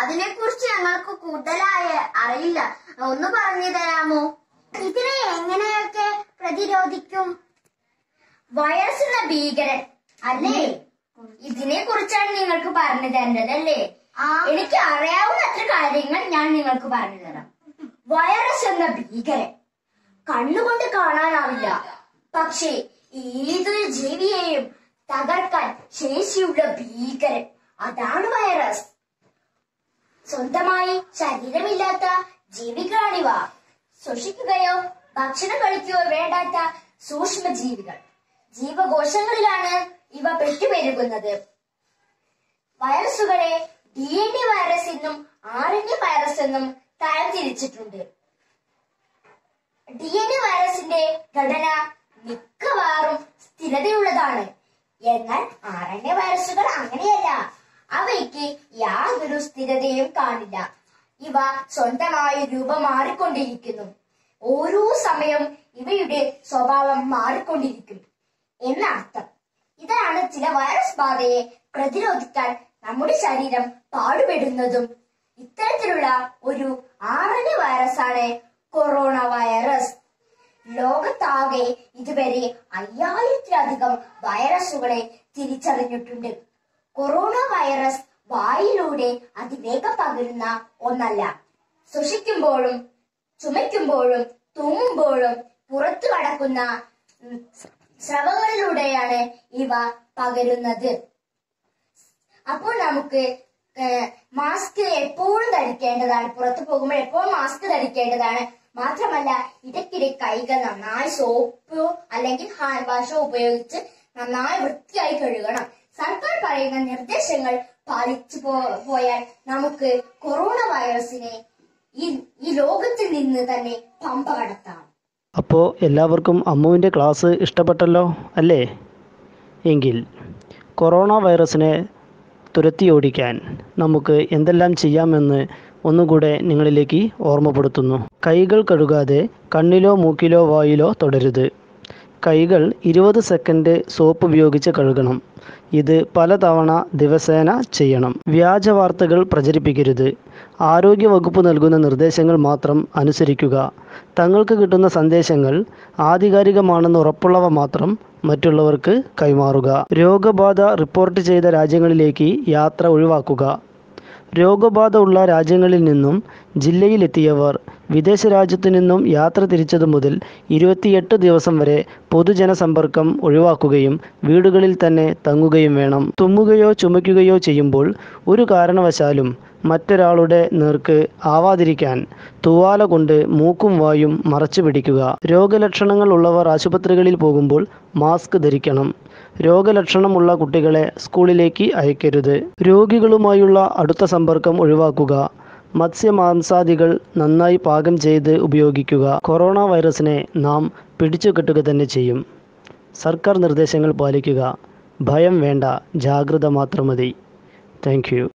അതിനെക്കുറിച്ച് ഞങ്ങൾക്ക് കൂടുതലായി അറിയില്ല ഒന്ന് പറഞ്ഞു തരാമോ ഇതിനെ എങ്ങനെയൊക്കെ പ്രതിരോധിക്കും വൈറസ് എന്ന ഭീകരൻ അല്ലേ ഇതിനെ കുറിച്ചാണ് നിങ്ങൾക്ക് പറഞ്ഞു തരേണ്ടത് അല്ലേ എനിക്ക് അറിയാവുന്ന അത്ര കാര്യങ്ങൾ ഞാൻ നിങ്ങൾക്ക് പറഞ്ഞു തരാം വൈറസ് എന്ന ഭീകരൻ കണ്ണുകൊണ്ട് കാണാനാവില്ല പക്ഷേ ഏതൊരു ജീവിയെയും തകർക്കാൻ ശേഷിയുള്ള ഭീകരൻ അതാണ് വൈറസ് സ്വന്തമായി ശരീരമില്ലാത്ത ജീവികളാണിവ ശ്വസിക്കുകയോ ഭക്ഷണം കഴിക്കുകയോ വേണ്ടാത്ത സൂക്ഷ്മജീവികൾ ജീവകോശങ്ങളിലാണ് ഇവ പെറ്റുപെരുകുന്നത് വൈറസുകളെ ഡി എൻ എ വൈറസ് എന്നും ആർ എൻ എ വൈറസ് എന്നും തരംതിരിച്ചിട്ടുണ്ട് ഡി എൻ എ വൈറസിന്റെ ഘടന മിക്കവാറും സ്ഥിരതയുള്ളതാണ് എന്നാൽ ആർ എൻ എ വൈറസുകൾ അങ്ങനെയല്ല അവയ്ക്ക് യാതൊരു സ്ഥിരതയും കാണില്ല ഇവ സ്വന്തമായി രൂപം മാറിക്കൊണ്ടിരിക്കുന്നു ഓരോ സമയം ഇവയുടെ സ്വഭാവം മാറിക്കൊണ്ടിരിക്കും എന്നർത്ഥം ഇതാണ് ചില വൈറസ് ബാധയെ പ്രതിരോധിക്കാൻ നമ്മുടെ ശരീരം പാടുപെടുന്നതും ഇത്തരത്തിലുള്ള ഒരു ആർ എൻ എ വൈറസാണ് കൊറോണ വൈറസ് ലോകത്താകെ ഇതുവരെ അയ്യായിരത്തിലധികം വൈറസുകളെ തിരിച്ചറിഞ്ഞിട്ടുണ്ട് കൊറോണ വൈറസ് വായിലൂടെ അതിവേഗം പകരുന്ന ഒന്നല്ല ശ്വസിക്കുമ്പോഴും ചുമയ്ക്കുമ്പോഴും തുമ്മുമ്പോഴും പുറത്തു കടക്കുന്ന ഉം, സ്രവങ്ങളിലൂടെയാണ് ഇവ പകരുന്നത് അപ്പോൾ നമുക്ക് ഏഹ്, മാസ്ക് എപ്പോഴും ധരിക്കേണ്ടതാണ് പുറത്തു പോകുമ്പോൾ എപ്പോഴും മാസ്ക് ധരിക്കേണ്ടതാണ് മാത്രമല്ല ഇടയ്ക്കിടെ കൈകൾ നന്നായി സോപ്പോ അല്ലെങ്കിൽ ഹാൻഡ് വാഷോ ഉപയോഗിച്ച് നന്നായി വൃത്തിയായി കഴുകണം സർക്കാർ പറയുന്ന നിർദ്ദേശങ്ങൾ പാലിച്ചു പോ- പോയാൽ നമുക്ക് കൊറോണ വൈറസിനെ ഈ ഈ ലോകത്തിൽ നിന്ന് തന്നെ പമ്പ കടത്താം അപ്പോൾ എല്ലാവർക്കും അമ്മുവിൻ്റെ ക്ലാസ് ഇഷ്ടപ്പെട്ടല്ലോ അല്ലേ എങ്കിൽ കൊറോണ വൈറസിനെ തുരത്തി ഓടിക്കാൻ നമുക്ക് എന്തെല്ലാം ചെയ്യാമെന്ന് ഒന്നുകൂടെ നിങ്ങളിലേക്ക് ഓർമ്മപ്പെടുത്തുന്നു കൈകൾ കഴുകാതെ കണ്ണിലോ മൂക്കിലോ വായിലോ തൊടരുത് കൈകൾ ഇരുപത് സെക്കൻഡ് സോപ്പ് ഉപയോഗിച്ച് കഴുകണം ഇത് പലതവണ ദിവസേന ചെയ്യണം വ്യാജ വാർത്തകൾ പ്രചരിപ്പിക്കരുത് ആരോഗ്യവകുപ്പ് നൽകുന്ന നിർദ്ദേശങ്ങൾ മാത്രം അനുസരിക്കുക തങ്ങൾക്ക് കിട്ടുന്ന സന്ദേശങ്ങൾ ആധികാരികമാണെന്ന് ഉറപ്പുള്ളവ മാത്രം മറ്റുള്ളവർക്ക് കൈമാറുക രോഗബാധ റിപ്പോർട്ട് ചെയ്ത രാജ്യങ്ങളിലേക്ക് യാത്ര ഒഴിവാക്കുക രോഗബാധ ഉള്ള രാജ്യങ്ങളിൽ നിന്നും ജില്ലയിലെത്തിയവർ വിദേശ രാജ്യത്തു നിന്നും യാത്ര തിരിച്ചതു മുതൽ ഇരുപത്തിയെട്ട് ദിവസം വരെ പൊതുജന സമ്പർക്കം ഒഴിവാക്കുകയും വീടുകളിൽ തന്നെ തങ്ങുകയും വേണം തുമ്മുകയോ ചുമയ്ക്കുകയോ ചെയ്യുമ്പോൾ ഒരു കാരണവശാലും മറ്റൊരാളുടെ നേർക്ക് ആവാതിരിക്കാൻ തൂവാല കൊണ്ട് മൂക്കും വായും മറച്ചു പിടിക്കുക രോഗലക്ഷണങ്ങൾ ഉള്ളവർ ആശുപത്രികളിൽ പോകുമ്പോൾ മാസ്ക് ധരിക്കണം രോഗലക്ഷണമുള്ള കുട്ടികളെ സ്കൂളിലേക്ക് അയക്കരുത് രോഗികളുമായുള്ള അടുത്ത സമ്പർക്കം ഒഴിവാക്കുക മത്സ്യമാംസാദികൾ നന്നായി പാകം ചെയ്ത് ഉപയോഗിക്കുക കൊറോണ വൈറസിനെ നാം പിടിച്ചു കെട്ടുക തന്നെ ചെയ്യും സർക്കാർ നിർദ്ദേശങ്ങൾ പാലിക്കുക ഭയം വേണ്ട ജാഗ്രത മാത്രം മതി താങ്ക്